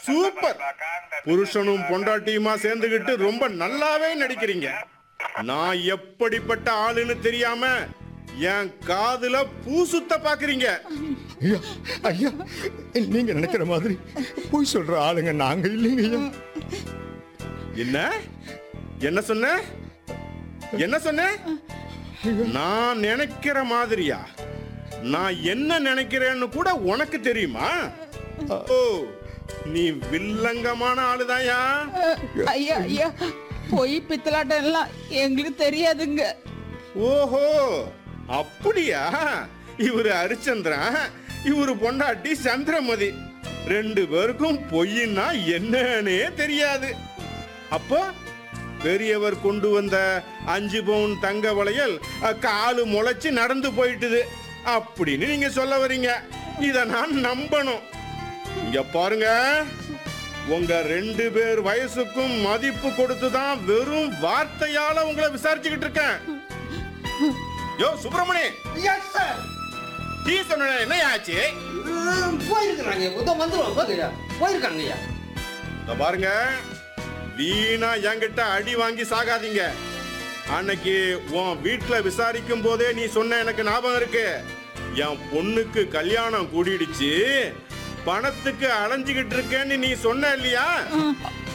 super புருஷனும் பொண்டாட்டியுமா சேர்ந்துகிட்டு ரொம்ப நல்லாவே நடிக்கிறீங்க நான் எப்படிப்பட்ட ஆளுன்னு தெரியாம என் காதுல பூ சுத்த பாக்குறீங்க ஐயா ஐயா நீங்க நினைக்கிற மாதிரி போய் சொல்ற ஆளுங்க நாங்க இல்லைங்க ஐயா என்ன என்ன சொன்ன என்ன சொன்ன நான் நினைக்கிற மாதிரியா நான் என்ன நினைக்கிறேன்னு கூட உனக்கு தெரியுமா ஓ நீ வில்லங்கமான ஆளுதாயா ஐயா ஐயா பொய் பித்தலாட்டம் எல்லாம் எங்களுக்கு தெரியாதுங்க ஓஹோ அப்படியா இவரு ஹரிச்சந்திரன் இவரு பொண்டாட்டி சந்திரமதி ரெண்டு பேருக்கும் பொய்னா என்னன்னே தெரியாது அப்போ பெரியவர் கொண்டு வந்த அஞ்சு பவுன் தங்க வளையல் அஹ், காலு முளைச்சு நடந்து போயிட்டுது அப்படின்னு நீங்க சொல்ல வர்றீங்க இத நான் நம்பணும் இங்க பாருங்க உங்க ரெண்டு பேர் வயசுக்கும் மதிப்பு கொடுத்து தான் வெறும் வார்த்தையால உங்களை விசாரிச்சுக்கிட்டு இருக்கேன் யோ சுப்பிரமணி எஸ் சார் டீ சொன்ன என்ன ஆச்சு போயிருக்கிறாங்க இதோ வந்துருவோம் போதுயா போயிருக்காங்க ஐயா இதோ பாருங்க வீணா என்கிட்ட அடி வாங்கி சாகாதீங்க அன்னைக்கு உன் வீட்ல விசாரிக்கும் போதே நீ சொன்ன எனக்கு ஞாபகம் இருக்கு என் பொண்ணுக்கு கல்யாணம் கூடிடுச்சு பணத்துக்கு அலைஞ்சுகிட்டு இருக்கேன்னு நீ சொன்ன இல்லையா